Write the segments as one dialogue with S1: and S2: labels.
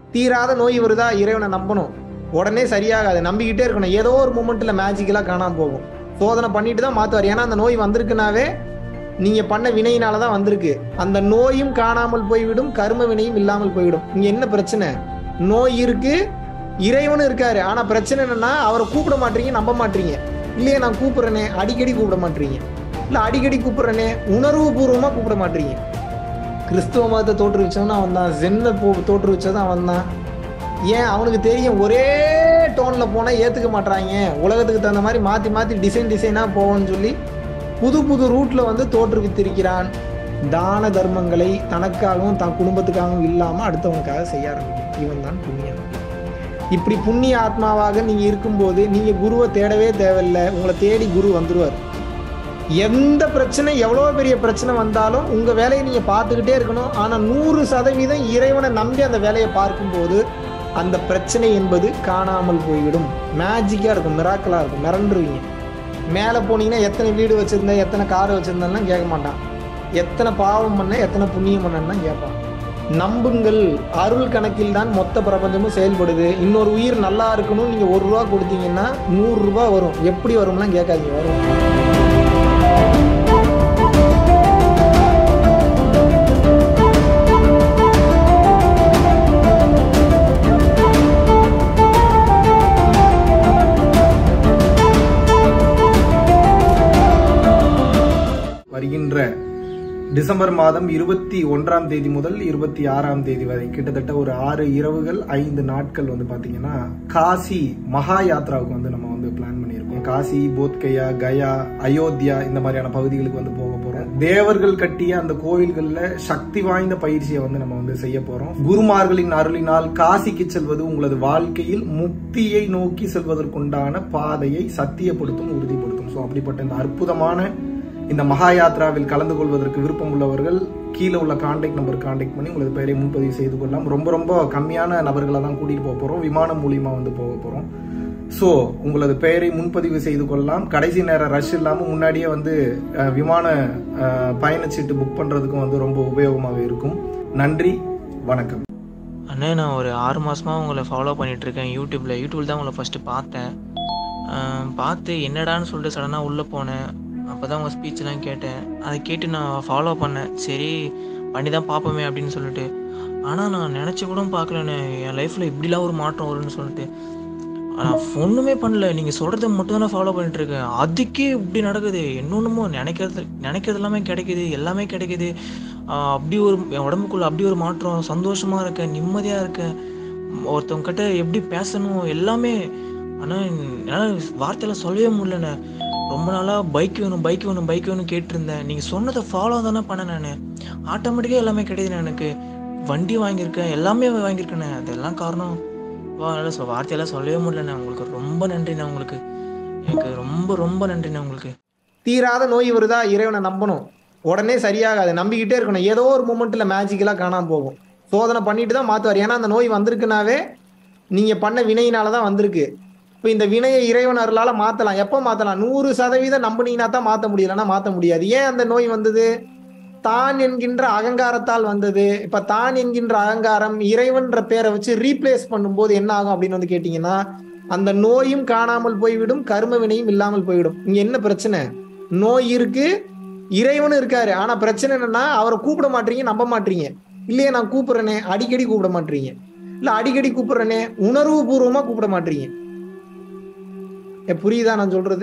S1: தீராத நோய் வருதா இறைவனை நம்பணும் உடனே சரியாகாது நம்பிக்கிட்டே இருக்கணும் ஏதோ ஒரு மூமெண்ட்ல மேஜிக்கலா காணாம போகும் சோதனை பண்ணிட்டு தான் மாத்துவார் ஏன்னா அந்த நோய் வந்திருக்குனாவே நீங்க பண்ண வினையினால தான் வந்திருக்கு அந்த நோயும் காணாமல் போய்விடும் கர்ம வினையும் இல்லாமல் போய்விடும் இங்க என்ன பிரச்சனை நோய் இருக்கு இறைவனும் இருக்காரு ஆனா பிரச்சனை என்னன்னா அவரை கூப்பிட மாட்டீங்க நம்ப மாட்டீங்க இல்லையே நான் கூப்பிடுறேனே அடிக்கடி கூப்பிட மாட்டீங்க இல்ல அடிக்கடி கூப்பிடுறேனே உணர்வு பூர்வமா கூப்பிட மாட்டீங்க கிறிஸ்துவ மதத்தை தோற்றுவிச்சவன் அவன் தான் ஜென்னை போ தோற்றுவிச்சதும் அவன் தான் ஏன் அவனுக்கு தெரியும் ஒரே டோன்ல போனா ஏத்துக்க மாட்டாங்க உலகத்துக்கு தகுந்த மாதிரி மாத்தி மாத்தி டிசைன் டிசைனா போவோம்னு சொல்லி புது புது ரூட்ல வந்து தோற்றுவித்திருக்கிறான் தான தர்மங்களை தனக்காகவும் தன் குடும்பத்துக்காகவும் இல்லாம அடுத்தவனுக்காக செய்ய ஆரம்பிக்கும் இவன் தான் புண்ணியம் இப்படி புண்ணிய ஆத்மாவாக நீங்க இருக்கும்போது நீங்க குருவை தேடவே தேவையில்லை உங்களை தேடி குரு வந்துருவார் எந்த பிரச்சனை எவ்வளோ பெரிய பிரச்சனை வந்தாலும் உங்க வேலையை நீங்க பார்த்துக்கிட்டே இருக்கணும் ஆனா நூறு சதவீதம் இறைவனை நம்பி அந்த வேலையை பார்க்கும்போது அந்த பிரச்சனை என்பது காணாமல் போய்விடும் மேஜிக்கா இருக்கும் மிராக்கலா இருக்கும் மிரண்டுருவீங்க மேலே போனீங்கன்னா எத்தனை வீடு வச்சிருந்த எத்தனை கார் வச்சிருந்தேன்னா கேட்க மாட்டான் எத்தனை பாவம் பண்ண எத்தனை புண்ணியம் பண்ணா கேட்பான் நம்புங்கள் அருள் கணக்கில் தான் மொத்த பிரபஞ்சமும் செயல்படுது இன்னொரு உயிர் நல்லா இருக்கணும் நீங்க ஒரு ரூபா கொடுத்தீங்கன்னா நூறு ரூபாய் வரும் எப்படி வரும்லாம் கேட்காதீங்க வரும்
S2: வருகின்ற டிசம்பர் மாதம் இருபத்தி ஒன்றாம் தேதி முதல் இருபத்தி ஆறாம் தேதி வரை கிட்டத்தட்ட ஒரு ஆறு இரவுகள் ஐந்து நாட்கள் வந்து பாத்தீங்கன்னா காசி மகா யாத்ராவுக்கு வந்து நம்ம வந்து பிளான் பண்ணியிருக்கோம் காசி போத்கயா கயா அயோத்தியா இந்த மாதிரியான பகுதிகளுக்கு வந்து போக போறோம் தேவர்கள் கட்டிய அந்த கோயில்கள்ல சக்தி வாய்ந்த பயிற்சியை வந்து நம்ம வந்து செய்ய போறோம் குருமார்களின் அருளினால் காசிக்கு செல்வது உங்களது வாழ்க்கையில் முக்தியை நோக்கி செல்வதற்குண்டான பாதையை சத்தியப்படுத்தும் உறுதிப்படுத்தும் ஸோ அப்படிப்பட்ட இந்த அற்புதமான இந்த மகா யாத்ராவில் கலந்து கொள்வதற்கு விருப்பம் உள்ளவர்கள் கீழே உள்ள கான்டாக்ட் நம்பர் கான்டாக்ட் பண்ணி உங்களது பெயரை முன்பதிவு செய்து கொள்ளலாம் ரொம்ப ரொம்ப கம்மியான நபர்களை தான் கூட்டிட்டு போக போறோம் விமானம் மூலியமா வந்து போக போறோம் ஸோ உங்களது பெயரை முன்பதிவு செய்து கொள்ளலாம் கடைசி நேரம் ரஷ் இல்லாமல் முன்னாடியே வந்து அஹ், விமான அஹ், பயணச்சீட்டு புக் பண்றதுக்கும் வந்து ரொம்ப உபயோகமாக இருக்கும் நன்றி வணக்கம்
S3: அண்ணே நான் ஒரு ஆறு மாசமா உங்களை ஃபாலோ பண்ணிட்டு இருக்கேன் யூடியூப்ல யூடியூப்ல தான் உங்களை ஃபர்ஸ்ட் பார்த்தேன் ஆஹ் பார்த்து என்னடான்னு சொல்லிட்டு சடனாக உள்ளே போனேன் அப்போ தான் உங்கள் ஸ்பீச்லாம் கேட்டேன் அதை கேட்டு நான் ஃபாலோ பண்ணேன் சரி பண்ணி தான் பார்ப்போமே அப்படின்னு சொல்லிட்டு ஆனால் நான் நினச்சி கூட பார்க்கலண்ணே என் லைஃப்பில் இப்படிலாம் ஒரு மாற்றம் வரும்னு சொல்லிட்டு ஆனால் ஒன்றுமே பண்ணல நீங்கள் சொல்கிறத மட்டும் தான் நான் ஃபாலோ பண்ணிட்டு இருக்கேன் அதுக்கே இப்படி நடக்குது என்னொன்னுமோ நினைக்கிறது நினைக்கிறது எல்லாமே கிடைக்குது எல்லாமே கிடைக்குது ஆஹ் அப்படி ஒரு என் உடம்புக்குள்ள அப்படி ஒரு மாற்றம் சந்தோஷமாக இருக்கேன் நிம்மதியாக இருக்கேன் ஒருத்தவங்க கிட்ட எப்படி பேசணும் எல்லாமே ஆனால் என்னால் வார்த்தையெல்லாம் சொல்லவே முடியலண்ணே ரொம்ப நாளாக பைக் வேணும் பைக் வேணும் பைக் வேணும் கேட்டிருந்தேன் நீங்கள் சொன்னதை ஃபாலோ தானே பண்ணேன் நான் ஆட்டோமேட்டிக்காக எல்லாமே கிடைக்குதுண்ணே எனக்கு வண்டி வாங்கியிருக்கேன் எல்லாமே வாங்கியிருக்கேண்ணே அதெல்லாம் காரணம் வா நல்லா சொ வார்த்தையெல்லாம் சொல்லவே முடியலண்ணே உங்களுக்கு ரொம்ப நன்றிண்ணே உங்களுக்கு எனக்கு ரொம்ப ரொம்ப நன்றிண்ணே உங்களுக்கு
S1: தீராத நோய் வருதா இறைவனை நம்பணும் உடனே சரியாகாது நம்பிக்கிட்டே இருக்கணும் ஏதோ ஒரு மூமெண்ட்ல மேஜிக்கலா காணாம போகும் சோதனை பண்ணிட்டு தான் மாத்துவார் ஏன்னா அந்த நோய் வந்திருக்குனாவே நீங்க பண்ண வினையினால தான் வந்திருக்கு இப்போ இந்த வினையை இறைவன் அருளால மாத்தலாம் எப்போ மாத்தலாம் நூறு சதவீதம் நம்பினீங்கன்னா தான் மாத்த முடியலன்னா மாத்த முடியாது ஏன் அந்த நோய் வந்தது தான் என்கின்ற அகங்காரத்தால் வந்தது இப்ப தான் என்கின்ற அகங்காரம் இறைவன்ற பேரை வச்சு ரீப்ளேஸ் பண்ணும்போது என்ன ஆகும் அப்படின்னு வந்து கேட்டீங்கன்னா அந்த நோயும் காணாமல் போய்விடும் கர்ம வினையும் இல்லாமல் போய்விடும் இங்க என்ன பிரச்சனை நோய் இருக்கு இறைவனும் இருக்காரு ஆனா பிரச்சனை என்னன்னா அவரை கூப்பிட மாட்டீங்க நம்ப மாட்டீங்க இல்லையே நான் கூப்பிடுறேனே அடிக்கடி கூப்பிட மாட்டீங்க இல்ல அடிக்கடி கூப்பிடுறேனே உணர்வு பூர்வமா கூப்பிட மாட்டீங்க ஏ, புரியுதா நான் சொல்றது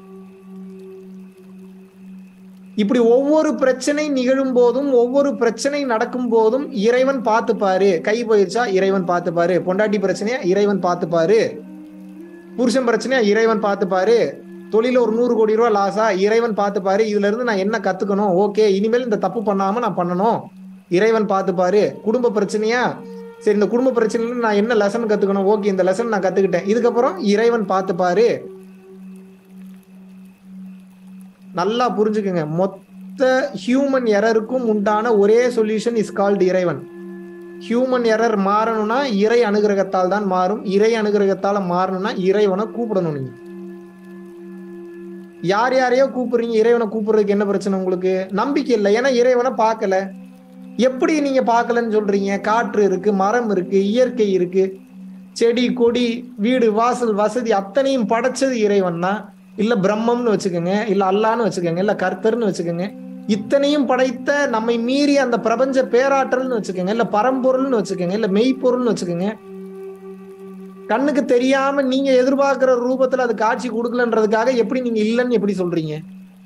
S1: இப்படி ஒவ்வொரு பிரச்சனை நிகழும் போதும் ஒவ்வொரு பிரச்சனை நடக்கும் போதும் இறைவன் பார்த்துப்பாரு கை போயிடுச்சா இறைவன் பார்த்துப்பாரு பொண்டாட்டி பிரச்சனையா இறைவன் பார்த்துப்பாரு புருஷன் பிரச்சனையா இறைவன் பார்த்துப்பாரு தொழில ஒரு நூறு கோடி ரூபாய் லாஸா இறைவன் பார்த்துப்பாரு இதுல இருந்து நான் என்ன கத்துக்கணும் ஓகே இனிமேல் இந்த தப்பு பண்ணாம நான் பண்ணணும் இறைவன் பார்த்துப்பாரு குடும்ப பிரச்சனையா சரி இந்த குடும்ப பிரச்சனையில நான் என்ன லெசன் கத்துக்கணும் ஓகே இந்த லெசன் நான் கத்துக்கிட்டேன் இதுக்கப்புறம் இறைவன் பார்த்துப்பாரு நல்லா புரிஞ்சுக்குங்க மொத்த ஹியூமன் எரருக்கும் உண்டான ஒரே சொல்யூஷன் இஸ் கால்டு இறைவன் ஹியூமன் எரர் மாறணும்னா இறை அனுகிரகத்தால் தான் மாறும் இறை அனுகிரகத்தால மாறணும்னா இறைவனை கூப்பிடணும் நீங்க யார் யாரையோ கூப்பிடுறீங்க இறைவனை கூப்பிடுறதுக்கு என்ன பிரச்சனை உங்களுக்கு நம்பிக்கை இல்லை ஏன்னா இறைவனை பார்க்கல எப்படி நீங்க பார்க்கலன்னு சொல்றீங்க காற்று இருக்கு மரம் இருக்கு இயற்கை இருக்கு செடி கொடி வீடு வாசல் வசதி அத்தனையும் படைச்சது இறைவன் தான் இல்ல பிரம்மம்னு வச்சுக்கோங்க இல்ல அல்லான்னு வச்சுக்கோங்க இல்ல கர்த்தர்னு வச்சுக்கோங்க இத்தனையும் படைத்த நம்மை மீறி அந்த பிரபஞ்ச பேராற்றல்னு வச்சுக்கோங்க இல்ல பரம்பொருள்னு வச்சுக்கோங்க இல்ல மெய்ப்பொருள்னு வச்சுக்கோங்க கண்ணுக்கு தெரியாம நீங்க எதிர்பார்க்கிற ரூபத்துல அது காட்சி கொடுக்கலன்றதுக்காக எப்படி நீங்க இல்லைன்னு எப்படி சொல்றீங்க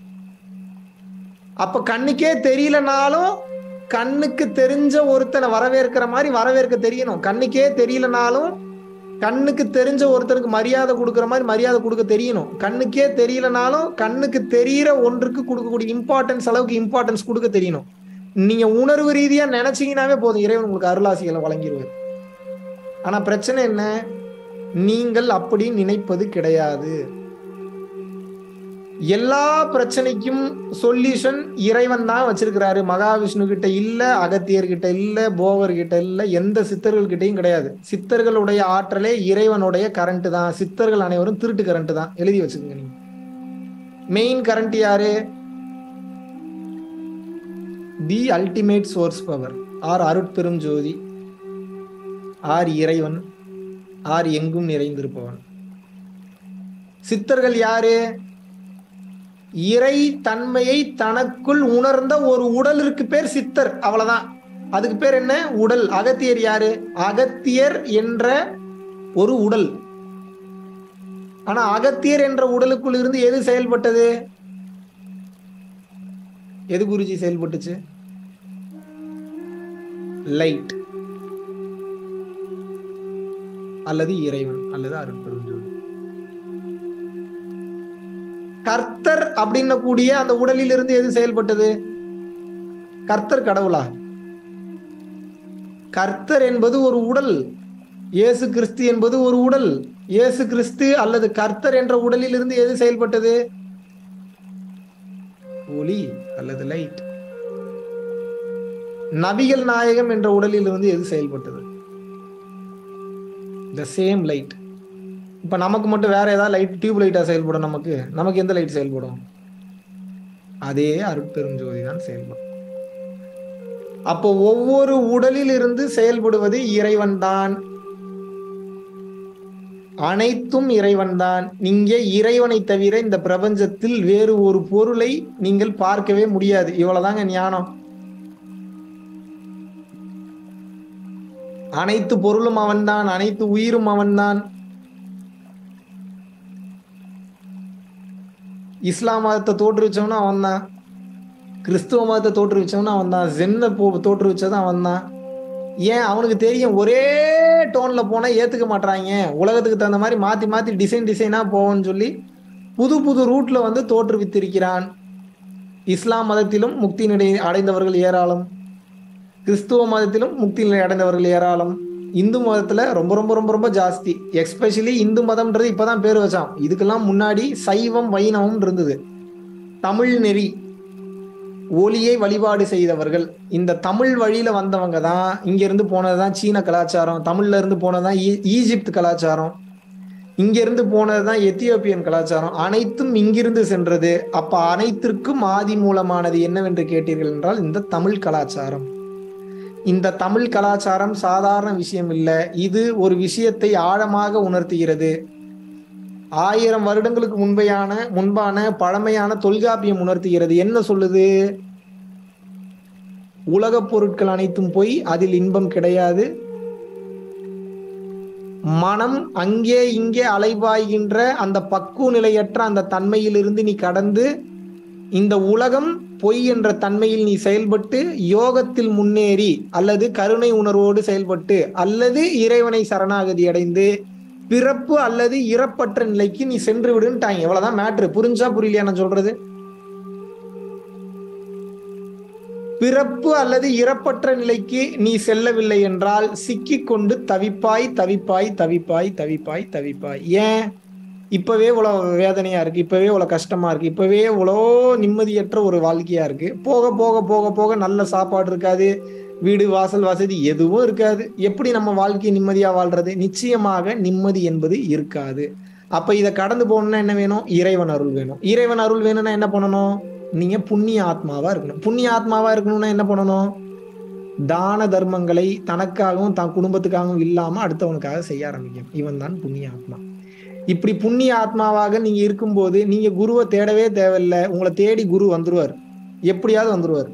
S1: அப்ப கண்ணுக்கே தெரியலனாலும் கண்ணுக்கு தெரிஞ்ச ஒருத்தனை வரவேற்கிற மாதிரி வரவேற்க தெரியணும் கண்ணுக்கே தெரியலனாலும் கண்ணுக்கு தெரிஞ்ச ஒருத்தனுக்கு மரியாதை கொடுக்குற மாதிரி மரியாதை கொடுக்க தெரியணும் கண்ணுக்கே தெரியலனாலும் கண்ணுக்கு தெரியற ஒன்றுக்கு கொடுக்கக்கூடிய இம்பார்ட்டன்ஸ் அளவுக்கு இம்பார்ட்டன்ஸ் கொடுக்க தெரியணும் நீங்க உணர்வு ரீதியா நினைச்சீங்கன்னாவே போதும் இறைவன் உங்களுக்கு அருளாசிகளை வழங்கிடுவார் ஆனா பிரச்சனை என்ன நீங்கள் அப்படி நினைப்பது கிடையாது எல்லா பிரச்சனைக்கும் சொல்யூஷன் இறைவன் தான் வச்சிருக்கிறாரு மகாவிஷ்ணு கிட்ட இல்ல அகத்தியர் கிட்ட இல்ல போவர் கிட்ட இல்ல எந்த சித்தர்கள் கிட்டயும் கிடையாது சித்தர்களுடைய ஆற்றலே இறைவனுடைய கரண்ட் தான் சித்தர்கள் அனைவரும் திருட்டு கரண்ட் தான் எழுதி வச்சுக்கோங்க நீங்க மெயின் கரண்ட் யாரு the ultimate source power are Arutperum Jothi R இறைவன் ஆர் எங்கும் நிறைந்திருப்பவன் சித்தர்கள் யாரு இறை தன்மையை தனக்குள் உணர்ந்த ஒரு உடலிற்கு பேர் சித்தர் அவ்வளவுதான் அதுக்கு பேர் என்ன உடல் அகத்தியர் யாரு அகத்தியர் என்ற ஒரு உடல் ஆனா அகத்தியர் என்ற உடலுக்குள் இருந்து எது செயல்பட்டது எது குருஜி செயல்பட்டுச்சு லைட் அல்லது இறைவன் அல்லது அருட்பெருஞ்சோதி கர்த்தர் அப்படின்ன கூடிய அந்த உடலில் இருந்து எது செயல்பட்டது கர்த்தர் கடவுளா கர்த்தர் என்பது ஒரு உடல் இயேசு கிறிஸ்து என்பது ஒரு உடல் இயேசு கிறிஸ்து அல்லது கர்த்தர் என்ற உடலில் இருந்து எது செயல்பட்டது ஒளி அல்லது லைட் நபிகள் நாயகம் என்ற உடலில் இருந்து எது செயல்பட்டது த சேம் லைட் இப்ப நமக்கு மட்டும் வேற ஏதாவது லைட் டியூப் லைட்டா செயல்படும் நமக்கு நமக்கு எந்த லைட் செயல்படும் அதே அருட்பெருஞ்சோதி தான் செயல்படும் அப்போ ஒவ்வொரு உடலில் இருந்து செயல்படுவது இறைவன் தான் அனைத்தும் இறைவன் தான் நீங்க இறைவனை தவிர இந்த பிரபஞ்சத்தில் வேறு ஒரு பொருளை நீங்கள் பார்க்கவே முடியாது இவ்வளவுதாங்க ஞானம் அனைத்து பொருளும் அவன்தான் அனைத்து உயிரும் அவன்தான் இஸ்லாம் மதத்தை தோற்றுவிச்சவனும் அவன் தான் கிறிஸ்துவ மதத்தை தோற்றுவிச்சவனும் அவன் தான் ஜென்னை போ தோற்றுவிச்சதும் அவன் தான் ஏன் அவனுக்கு தெரியும் ஒரே டோன்ல போனா ஏத்துக்க மாட்டாங்க உலகத்துக்கு தகுந்த மாதிரி மாத்தி மாத்தி டிசைன் டிசைனா போவோம்னு சொல்லி புது புது ரூட்ல வந்து தோற்றுவித்திருக்கிறான் இஸ்லாம் மதத்திலும் முக்தி நிலை அடைந்தவர்கள் ஏராளம் கிறிஸ்துவ மதத்திலும் முக்தி நிலை அடைந்தவர்கள் ஏராளம் இந்து மதத்துல ரொம்ப ரொம்ப ரொம்ப ரொம்ப ஜாஸ்தி எஸ்பெஷலி இந்து மதம்ன்றது இப்பதான் பேர் வச்சான் இதுக்கெல்லாம் முன்னாடி சைவம் வைணவம் இருந்தது தமிழ் நெறி ஒளியை வழிபாடு செய்தவர்கள் இந்த தமிழ் வழியில வந்தவங்க தான் இங்க இருந்து போனதுதான் சீன கலாச்சாரம் தமிழ்ல இருந்து போனதுதான் ஈ- ஈஜிப்த் கலாச்சாரம் இங்க இருந்து போனதுதான் எத்தியோப்பியன் கலாச்சாரம் அனைத்தும் இங்கிருந்து சென்றது அப்ப அனைத்திற்கும் ஆதி மூலமானது என்னவென்று கேட்டீர்கள் என்றால் இந்த தமிழ் கலாச்சாரம் இந்த தமிழ் கலாச்சாரம் சாதாரண விஷயம் இல்ல இது ஒரு விஷயத்தை ஆழமாக உணர்த்துகிறது ஆயிரம் வருடங்களுக்கு முன்பையான முன்பான பழமையான தொல்காப்பியம் உணர்த்துகிறது என்ன சொல்லுது உலகப் பொருட்கள் அனைத்தும் போய் அதில் இன்பம் கிடையாது மனம் அங்கே இங்கே அலைபாய்கின்ற அந்த பக்குவ நிலையற்ற அந்த தன்மையிலிருந்து நீ கடந்து இந்த உலகம் பொய் என்ற தன்மையில் நீ செயல்பட்டு யோகத்தில் முன்னேறி அல்லது கருணை உணர்வோடு செயல்பட்டு அல்லது இறைவனை சரணாகதி அடைந்து பிறப்பு அல்லது இறப்பற்ற நிலைக்கு நீ சென்று விடுன்ட்டாங்க எவ்வளவுதான் மேட்ரு புரிஞ்சா புரியலையா நான் சொல்றது பிறப்பு அல்லது இறப்பற்ற நிலைக்கு நீ செல்லவில்லை என்றால் சிக்கிக்கொண்டு தவிப்பாய் தவிப்பாய் தவிப்பாய் தவிப்பாய் தவிப்பாய் ஏன் இப்பவே இவ்வளவு வேதனையா இருக்கு இப்பவே இவ்வளவு கஷ்டமா இருக்கு இப்பவே இவ்வளோ நிம்மதியற்ற ஒரு வாழ்க்கையா இருக்கு போக போக போக போக நல்ல சாப்பாடு இருக்காது வீடு வாசல் வசதி எதுவும் இருக்காது எப்படி நம்ம வாழ்க்கையை நிம்மதியா வாழ்றது நிச்சயமாக நிம்மதி என்பது இருக்காது அப்ப இதை கடந்து போகணும்னா என்ன வேணும் இறைவன் அருள் வேணும் இறைவன் அருள் வேணும்னா என்ன பண்ணணும் நீங்க புண்ணிய ஆத்மாவா இருக்கணும் புண்ணிய ஆத்மாவா இருக்கணும்னா என்ன பண்ணணும் தான தர்மங்களை தனக்காகவும் தன் குடும்பத்துக்காகவும் இல்லாம அடுத்தவனுக்காக செய்ய ஆரம்பிக்கும் இவன் தான் புண்ணிய ஆத்மா இப்படி புண்ணிய ஆத்மாவாக நீங்க இருக்கும்போது நீங்க குருவை தேடவே தேவையில்லை உங்களை தேடி குரு வந்துருவார் எப்படியாவது வந்துருவார்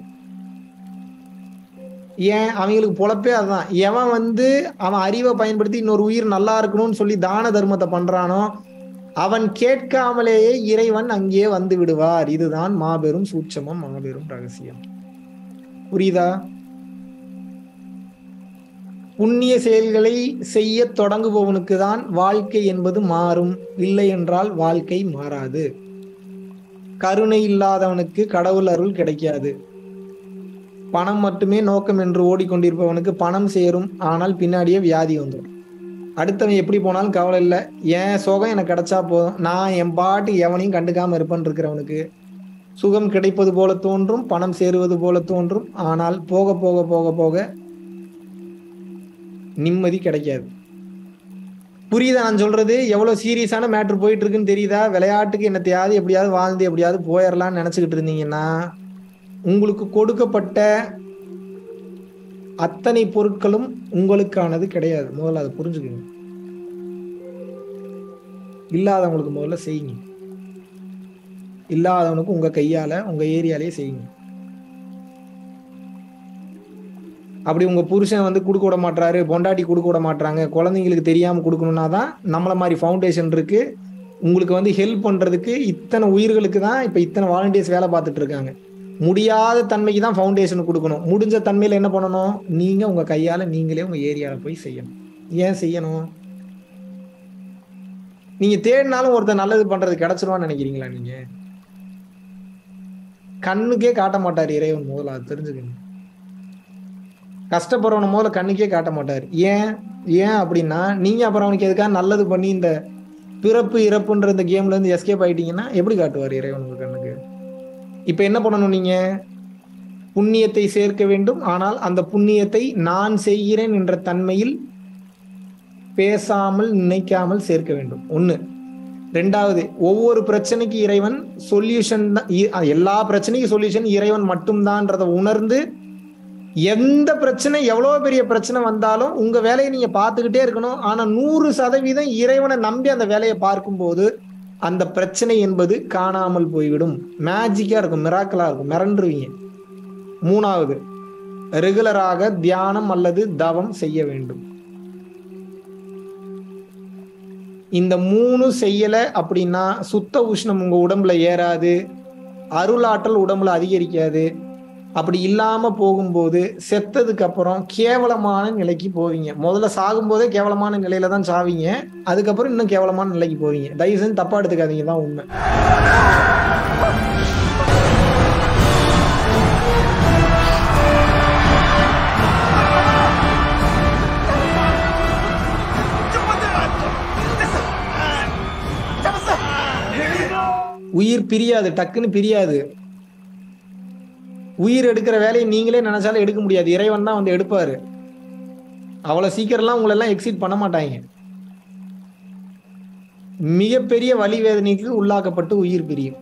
S1: ஏன் அவங்களுக்கு பொழப்பே அதுதான் எவன் வந்து அவன் அறிவை பயன்படுத்தி இன்னொரு உயிர் நல்லா இருக்கணும்னு சொல்லி தான தர்மத்தை பண்றானோ அவன் கேட்காமலேயே இறைவன் அங்கேயே வந்து விடுவார் இதுதான் மாபெரும் சூட்சமம் மாபெரும் ரகசியம் புரியுதா புண்ணிய செயல்களை செய்ய தொடங்குபவனுக்கு தான் வாழ்க்கை என்பது மாறும் இல்லை என்றால் வாழ்க்கை மாறாது கருணை இல்லாதவனுக்கு கடவுள் அருள் கிடைக்காது பணம் மட்டுமே நோக்கம் என்று ஓடிக்கொண்டிருப்பவனுக்கு பணம் சேரும் ஆனால் பின்னாடியே வியாதி வந்துடும் அடுத்தவன் எப்படி போனாலும் கவலை இல்லை என் சுகம் எனக்கு கிடைச்சா போதும் நான் என் பாட்டு எவனையும் கண்டுக்காம இருப்பேன் இருக்கிறவனுக்கு சுகம் கிடைப்பது போல தோன்றும் பணம் சேருவது போல தோன்றும் ஆனால் போக போக போக போக நிம்மதி கிடைக்காது புரியுதா நான் சொல்றது எவ்வளவு சீரியஸான மேட்ரு போயிட்டு இருக்குன்னு தெரியுதா விளையாட்டுக்கு என்னத்தையாவது எப்படியாவது வாழ்ந்து எப்படியாவது போயிடலாம்னு நினைச்சுக்கிட்டு இருந்தீங்கன்னா உங்களுக்கு கொடுக்கப்பட்ட அத்தனை பொருட்களும் உங்களுக்கானது கிடையாது முதல்ல அதை புரிஞ்சுக்கங்க இல்லாதவங்களுக்கு முதல்ல செய்யுங்க இல்லாதவனுக்கு உங்க கையால உங்க ஏரியாலே செய்யுங்க அப்படி உங்க புருஷன் வந்து கொடுக்க விட மாட்டாரு பொண்டாட்டி கொடுக்க விட மாட்டாங்க குழந்தைங்களுக்கு தெரியாம கொடுக்கணும்னா தான் நம்மள மாதிரி ஃபவுண்டேஷன் இருக்கு உங்களுக்கு வந்து ஹெல்ப் பண்றதுக்கு இத்தனை உயிர்களுக்கு தான் இப்ப இத்தனை வாலண்டியர்ஸ் வேலை பார்த்துட்டு இருக்காங்க முடியாத தன்மைக்கு தான் ஃபவுண்டேஷன் கொடுக்கணும் முடிஞ்ச தன்மையில என்ன பண்ணணும் நீங்க உங்க கையால நீங்களே உங்க ஏரியால போய் செய்யணும் ஏன் செய்யணும் நீங்க தேடினாலும் ஒருத்தர் நல்லது பண்றது கிடைச்சிருவான்னு நினைக்கிறீங்களா நீங்க கண்ணுக்கே காட்ட மாட்டார் இறைவன் முதல்ல அது தெரிஞ்சுக்கணும் கஷ்டப்படுறவன முதல்ல கண்ணுக்கே காட்ட மாட்டார் ஏன் ஏன் அப்படின்னா நீங்க அப்புறம் அவனுக்கு எதுக்காக நல்லது பண்ணி இந்த பிறப்பு இறப்புன்ற இந்த கேம்ல இருந்து எஸ்கேப் ஆயிட்டீங்கன்னா எப்படி காட்டுவார் இறைவன் உங்க கண்ணுக்கு இப்ப என்ன பண்ணணும் நீங்க புண்ணியத்தை சேர்க்க வேண்டும் ஆனால் அந்த புண்ணியத்தை நான் செய்கிறேன் என்ற தன்மையில் பேசாமல் நினைக்காமல் சேர்க்க வேண்டும் ஒண்ணு ரெண்டாவது ஒவ்வொரு பிரச்சனைக்கு இறைவன் சொல்யூஷன் தான் இ- எல்லா பிரச்சனைக்கும் சொல்யூஷன் இறைவன் மட்டும்தான்றதை உணர்ந்து எந்த பிரச்சனை எவ்வளவு பெரிய பிரச்சனை வந்தாலும் உங்க வேலையை நீங்க பார்த்துக்கிட்டே இருக்கணும் ஆனா நூறு சதவீதம் இறைவனை நம்பி அந்த வேலையை பார்க்கும்போது அந்த பிரச்சனை என்பது காணாமல் போய்விடும் மேஜிக்கா இருக்கும் மிராக்கலா இருக்கும் மிரண்டுருவீங்க மூணாவது ரெகுலராக தியானம் அல்லது தவம் செய்ய வேண்டும் இந்த மூணு செய்யல அப்படின்னா சுத்த உஷ்ணம் உங்க உடம்புல ஏறாது அருளாற்றல் உடம்புல அதிகரிக்காது அப்படி இல்லாம போகும்போது செத்ததுக்கு அப்புறம் கேவலமான நிலைக்கு போவீங்க முதல்ல சாகும்போதே கேவலமான நிலையில தான் சாவீங்க அதுக்கப்புறம் இன்னும் கேவலமான நிலைக்கு போவீங்க தயவு செஞ்சு தப்பா எடுத்துக்காதீங்க தான் உண்மை உயிர் பிரியாது டக்குன்னு பிரியாது உயிர் எடுக்கிற வேலையை நீங்களே நினைச்சாலும் எடுக்க முடியாது இறைவன் தான் வந்து எடுப்பாரு அவ்வளவு சீக்கிரம்லாம் உங்களை எல்லாம் எக்ஸிட் பண்ண மாட்டாங்க மிகப்பெரிய வலி வேதனைக்கு உள்ளாக்கப்பட்டு உயிர் பிரியும்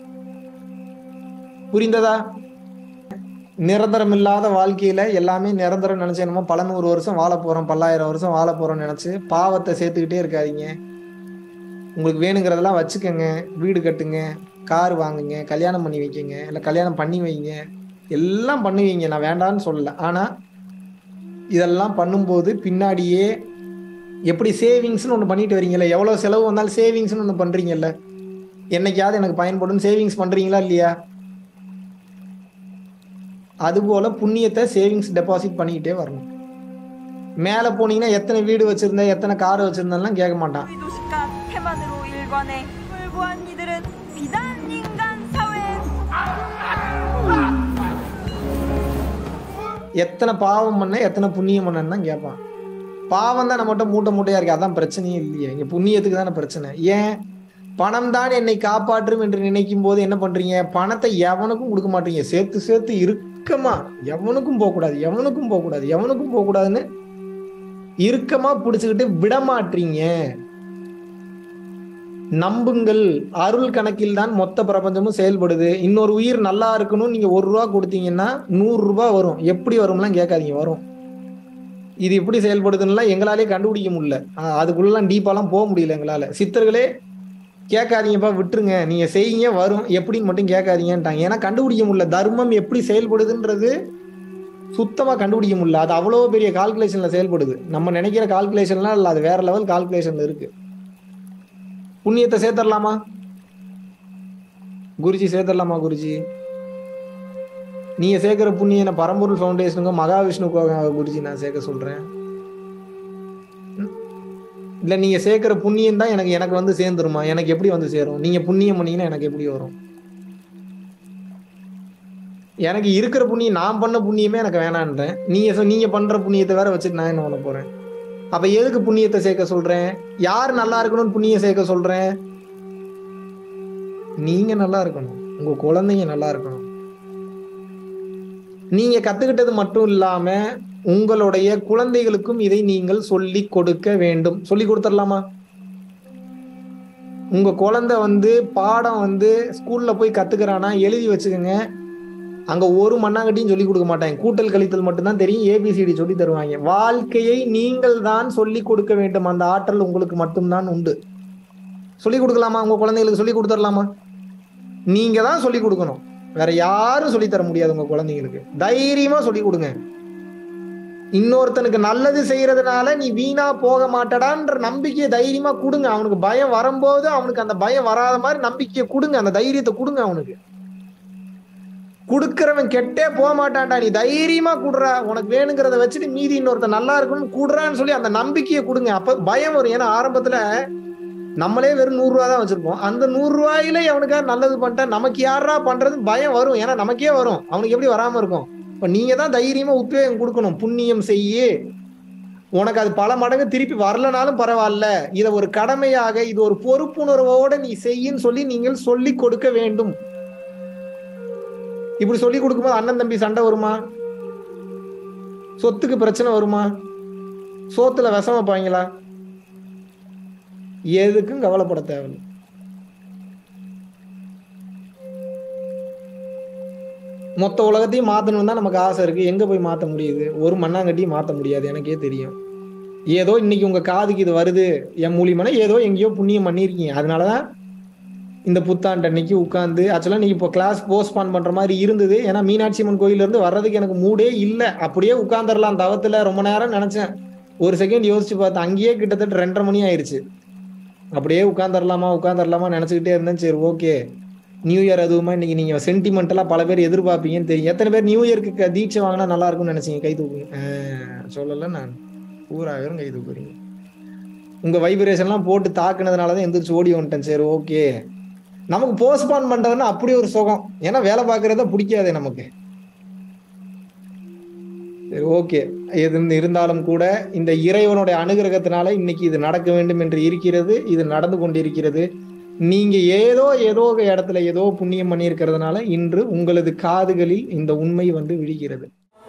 S1: புரிந்ததா நிரந்தரம் இல்லாத வாழ்க்கையில எல்லாமே நிரந்தரம் நினைச்சு என்னமோ பல நூறு வருஷம் வாழ போறோம் பல்லாயிரம் வருஷம் வாழ போறோம்னு நினைச்சு பாவத்தை சேர்த்துக்கிட்டே இருக்காதீங்க உங்களுக்கு வேணுங்கிறதெல்லாம் வச்சுக்கோங்க வீடு கட்டுங்க கார் வாங்குங்க கல்யாணம் பண்ணி வைக்கங்க இல்லை கல்யாணம் பண்ணி வைங்க எல்லாம் பண்ணுவீங்க நான் வேண்டான்னு சொல்லல ஆனா இதெல்லாம் பண்ணும்போது பின்னாடியே எப்படி சேவிங்ஸ்னு ஒன்று பண்ணிட்டு வரீங்கல்ல எவ்வளோ செலவு வந்தாலும் சேவிங்ஸ்னு ஒன்று பண்றீங்கல்ல என்னைக்காவது எனக்கு பயன்படும் சேவிங்ஸ் பண்றீங்களா இல்லையா அதுபோல புண்ணியத்தை சேவிங்ஸ் டெபாசிட் பண்ணிக்கிட்டே வரணும் மேலே போனீங்கன்னா எத்தனை வீடு வச்சிருந்த எத்தனை கார் வச்சிருந்தெல்லாம் கேட்க மாட்டான்
S4: 도시가 태만으로 일관해 불구한 이들은 비단 인간 사회
S1: எத்தனை பாவம் பண்ண எத்தனை புண்ணியம் பண்ணன்னு தான் கேட்பான் பாவம் தான் நம்மகிட்ட மூட்டை மூட்டையா இருக்கு அதான் பிரச்சனையே இல்லையே இங்க புண்ணியத்துக்கு தானே பிரச்சனை ஏன் பணம் தான் என்னை காப்பாற்றும் என்று நினைக்கும் போது என்ன பண்றீங்க பணத்தை எவனுக்கும் கொடுக்க மாட்டீங்க சேர்த்து சேர்த்து இறுக்கமா எவனுக்கும் போகக்கூடாது எவனுக்கும் போகக்கூடாது எவனுக்கும் போகக்கூடாதுன்னு இறுக்கமா பிடிச்சுக்கிட்டு விட மாட்டீங்க நம்புங்கள் அருள் கணக்கில் தான் மொத்த பிரபஞ்சமும் செயல்படுது இன்னொரு உயிர் நல்லா இருக்கணும் நீங்க ஒரு ரூபா கொடுத்தீங்கன்னா நூறு ரூபாய் வரும் எப்படி வரும்லாம் கேட்காதீங்க வரும் இது எப்படி செயல்படுதுன்னுலாம் எங்களாலே கண்டுபிடிக்க முடியல ஆஹ் அதுக்குள்ளலாம் டீப்பாலாம் போக முடியல எங்களால சித்தர்களே கேட்காதீங்கப்பா விட்டுருங்க நீங்க செய்யுங்க வரும் எப்படின்னு மட்டும் கேட்காதீங்கன்ட்டாங்க ஏன்னா கண்டுபிடிக்க முடியல தர்மம் எப்படி செயல்படுதுன்றது சுத்தமா கண்டுபிடிக்க முடியல அது அவ்வளோ பெரிய கால்குலேஷன்ல செயல்படுது நம்ம நினைக்கிற கால்குலேஷன்லாம் இல்லை அது வேற லெவல் கால்குலேஷன்ல இருக்கு புண்ணியத்தை சேர்த்தரலாமா குருஜி சேர்த்தரலாமா குருஜி நீங்க சேர்க்கிற புண்ணியம் என்ன பரம்பொருள் ஃபவுண்டேஷனுக்கும் மகாவிஷ்ணுக்காக குருஜி நான் சேர்க்க சொல்றேன் ம்? இல்ல நீங்க சேர்க்கிற புண்ணியம் தான் எனக்கு எனக்கு வந்து சேர்ந்துருமா எனக்கு எப்படி வந்து சேரும் நீங்க புண்ணியம் பண்ணீங்கன்னா எனக்கு எப்படி வரும் எனக்கு இருக்கிற புண்ணியம் நான் பண்ண புண்ணியமே எனக்கு வேணான்றேன் நீங்க சொ- நீங்க பண்ற புண்ணியத்தை வேற வச்சுட்டு நான் என்ன பண்ண போறேன் அப்ப எதுக்கு புண்ணியத்தை சேர்க்க சொல்றேன் யார் நல்லா இருக்கணும்னு புண்ணியம் சேர்க்க சொல்றேன் நீங்க நல்லா இருக்கணும் உங்க குழந்தைங்க நல்லா இருக்கணும் நீங்க கத்துக்கிட்டது மட்டும் இல்லாம உங்களுடைய குழந்தைகளுக்கும் இதை நீங்கள் சொல்லி கொடுக்க வேண்டும் சொல்லி கொடுத்துடலாமா உங்க குழந்தை வந்து பாடம் வந்து ஸ்கூல்ல போய் கத்துக்கிறானா எழுதி வச்சுக்கோங்க அங்க ஒரு மண்ணாங்கட்டியும் சொல்லி கொடுக்க மாட்டாங்க கூட்டல் கழித்தல் மட்டும்தான் தெரியும் ஏபிசிடி சொல்லி தருவாங்க வாழ்க்கையை நீங்கள் தான் சொல்லி கொடுக்க வேண்டும் அந்த ஆற்றல் உங்களுக்கு மட்டும்தான் உண்டு சொல்லி கொடுக்கலாமா உங்க குழந்தைகளுக்கு சொல்லி கொடுத்துடலாமா நீங்க தான் சொல்லி கொடுக்கணும் வேற யாரும் சொல்லி தர முடியாது உங்க குழந்தைங்களுக்கு தைரியமா சொல்லி கொடுங்க இன்னொருத்தனுக்கு நல்லது செய்யறதுனால நீ வீணா போக மாட்டடான்ற நம்பிக்கையை தைரியமா கொடுங்க அவனுக்கு பயம் வரும்போது அவனுக்கு அந்த பயம் வராத மாதிரி நம்பிக்கையை கொடுங்க அந்த தைரியத்தை கொடுங்க அவனுக்கு கொடுக்கறவன் கெட்டே போக மாட்டான்டா நீ தைரியமா குடுறா உனக்கு வேணுங்கிறத வச்சுட்டு மீதி இன்னொருத்தன் நல்லா இருக்கணும் குடுறான்னு சொல்லி அந்த நம்பிக்கையை கொடுங்க அப்ப பயம் வரும் ஏன்னா ஆரம்பத்துல நம்மளே வெறும் நூறு ரூபா தான் வச்சிருப்போம் அந்த நூறு ரூபாயில அவனுக்கா நல்லது பண்ணிட்டா நமக்கு யாரா பண்றது பயம் வரும் ஏன்னா நமக்கே வரும் அவனுக்கு எப்படி வராம இருக்கும் இப்ப நீங்க தான் தைரியமா உத்வேகம் கொடுக்கணும் புண்ணியம் செய்யு உனக்கு அது பல மடங்கு திருப்பி வரலனாலும் பரவாயில்ல இதை ஒரு கடமையாக இது ஒரு பொறுப்புணர்வோட நீ செய்யின்னு சொல்லி நீங்கள் சொல்லி கொடுக்க வேண்டும் இப்படி சொல்லி கொடுக்கும்போது அண்ணன் தம்பி சண்டை வருமா சொத்துக்கு பிரச்சனை வருமா சோத்துல விஷம் வைப்பாங்களா எதுக்கும் கவலைப்பட தேவையில்லை மொத்த உலகத்தையும் மாத்தணும் தான் நமக்கு ஆசை இருக்கு எங்க போய் மாத்த முடியுது ஒரு மண்ணாங்கட்டியும் மாத்த முடியாது எனக்கே தெரியும் ஏதோ இன்னைக்கு உங்க காதுக்கு இது வருது என் மூலியமான ஏதோ எங்கேயோ புண்ணியம் பண்ணியிருக்கீங்க அதனாலதான் இந்த புத்தாண்டு அன்னைக்கு உட்காந்து ஆக்சுவலாக நீங்கள் இப்போ கிளாஸ் போஸ்ட்பான் பண்ணுற மாதிரி இருந்தது ஏன்னா மீனாட்சி அம்மன் கோயிலேருந்து வர்றதுக்கு எனக்கு மூடே இல்லை அப்படியே உட்காந்துடலாம் தவத்தில் ரொம்ப நேரம் நினச்சேன் ஒரு செகண்ட் யோசிச்சு பார்த்தேன் அங்கேயே கிட்டத்தட்ட ரெண்டரை மணி ஆயிடுச்சு அப்படியே உட்காந்துடலாமா உட்காந்துடலாமா நினச்சிக்கிட்டே இருந்தேன் சரி ஓகே நியூ இயர் அதுவுமா இன்னைக்கு நீங்கள் சென்டிமெண்டலாக பல பேர் எதிர்பார்ப்பீங்கன்னு தெரியும் எத்தனை பேர் நியூ இயருக்கு க- தீட்சை வாங்கினா நல்லா இருக்கும்னு நினச்சிங்க கை தூக்குங்க ஆஹ், சொல்லலை நான் பூரா பேரும் கை தூக்குறீங்க உங்கள் வைப்ரேஷன்லாம் போட்டு தாக்குனதுனால தான் எந்திரிச்சு ஓடி வந்துட்டேன் சரி ஓகே நமக்கு போஸ்ட்பான் பண்றதுன்னா அப்படி ஒரு சுகம் ஏன்னா வேலை பார்க்கறத பிடிக்காதே நமக்கு சரி ஓகே எது இருந்தாலும் கூட இந்த இறைவனுடைய அனுகிரகத்தினால இன்னைக்கு இது நடக்க வேண்டும் என்று இருக்கிறது இது நடந்து கொண்டிருக்கிறது நீங்க ஏதோ ஏதோ ஒரு இடத்துல ஏதோ புண்ணியம் பண்ணியிருக்கிறதுனால இன்று உங்களது காதுகளில் இந்த உண்மை வந்து விழிக்கிறது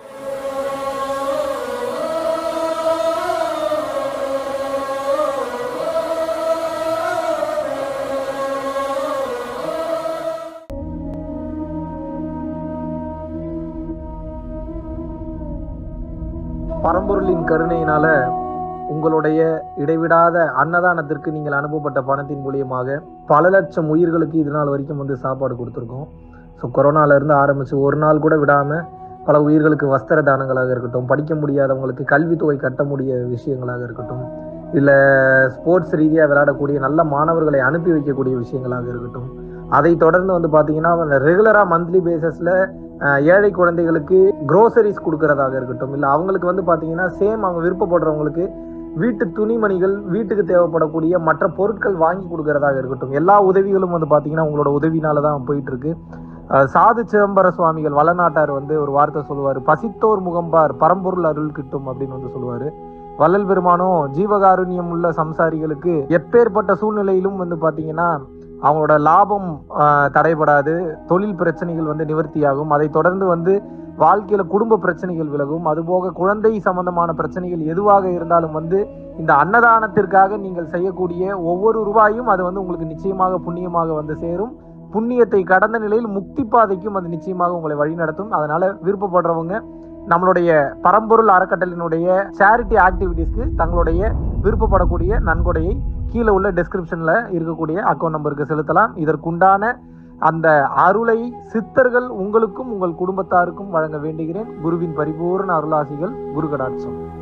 S1: பரம்பொருளின் கருணையினால உங்களுடைய இடைவிடாத அன்னதானத்திற்கு நீங்கள் அனுப்பப்பட்ட பணத்தின் மூலியமாக பல லட்சம் உயிர்களுக்கு இது நாள் வரைக்கும் வந்து சாப்பாடு கொடுத்துருக்கோம் ஸோ கொரோனால இருந்து ஆரம்பிச்சு ஒரு நாள் கூட விடாம பல உயிர்களுக்கு வஸ்திர தானங்களாக இருக்கட்டும் படிக்க முடியாதவங்களுக்கு கல்வித்தொகை கட்ட முடிய விஷயங்களாக இருக்கட்டும் இல்லை ஸ்போர்ட்ஸ் ரீதியாக விளையாடக்கூடிய நல்ல மாணவர்களை அனுப்பி வைக்கக்கூடிய விஷயங்களாக இருக்கட்டும் அதை தொடர்ந்து வந்து பார்த்தீங்கன்னா ரெகுலராக மந்த்லி பேசிஸில் ஏழை குழந்தைகளுக்கு க்ரோசரிஸ் கொடுக்கறதாக இருக்கட்டும் இல்லை அவங்களுக்கு வந்து பார்த்தீங்கன்னா சேம் அவங்க விருப்பப்படுறவங்களுக்கு வீட்டு துணிமணிகள் வீட்டுக்கு தேவைப்படக்கூடிய மற்ற பொருட்கள் வாங்கி கொடுக்கறதாக இருக்கட்டும் எல்லா உதவிகளும் வந்து பார்த்தீங்கன்னா உங்களோட உதவினால தான் போயிட்டு இருக்கு அஹ் சாது சிதம்பர சுவாமிகள் வளநாட்டார் வந்து ஒரு வார்த்தை சொல்லுவார் பசித்தோர் முகம்பார் பரம்பொருள் அருள் கிட்டும் அப்படின்னு வந்து சொல்லுவார் வள்ளல் பெருமானும் ஜீவகாருண்யம் உள்ள சம்சாரிகளுக்கு எப்பேற்பட்ட சூழ்நிலையிலும் வந்து பார்த்தீங்கன்னா அவங்களோட லாபம் ஆஹ், தடைபடாது தொழில் பிரச்சனைகள் வந்து நிவர்த்தியாகும் அதை தொடர்ந்து வந்து வாழ்க்கையில குடும்ப பிரச்சனைகள் விலகும் அதுபோக குழந்தை சம்பந்தமான பிரச்சனைகள் எதுவாக இருந்தாலும் வந்து இந்த அன்னதானத்திற்காக நீங்கள் செய்யக்கூடிய ஒவ்வொரு ரூபாயும் அது வந்து உங்களுக்கு நிச்சயமாக புண்ணியமாக வந்து சேரும் புண்ணியத்தை கடந்த நிலையில் முக்தி பாதைக்கும் அது நிச்சயமாக உங்களை வழிநடத்தும் அதனால விருப்பப்படுறவங்க நம்மளுடைய பரம்பொருள் அறக்கட்டளினுடைய சேரிட்டி ஆக்டிவிட்டீஸ்க்கு தங்களுடைய விருப்பப்படக்கூடிய நன்கொடையை கீழே உள்ள டெஸ்கிரிப்ஷன்ல இருக்கக்கூடிய அக்கௌண்ட் நம்பருக்கு செலுத்தலாம் இதற்குண்டான அந்த அருளை சித்தர்கள் உங்களுக்கும் உங்கள் குடும்பத்தாருக்கும் வழங்க வேண்டுகிறேன் குருவின் பரிபூர்ண அருளாசிகள் குரு கடாட்சம்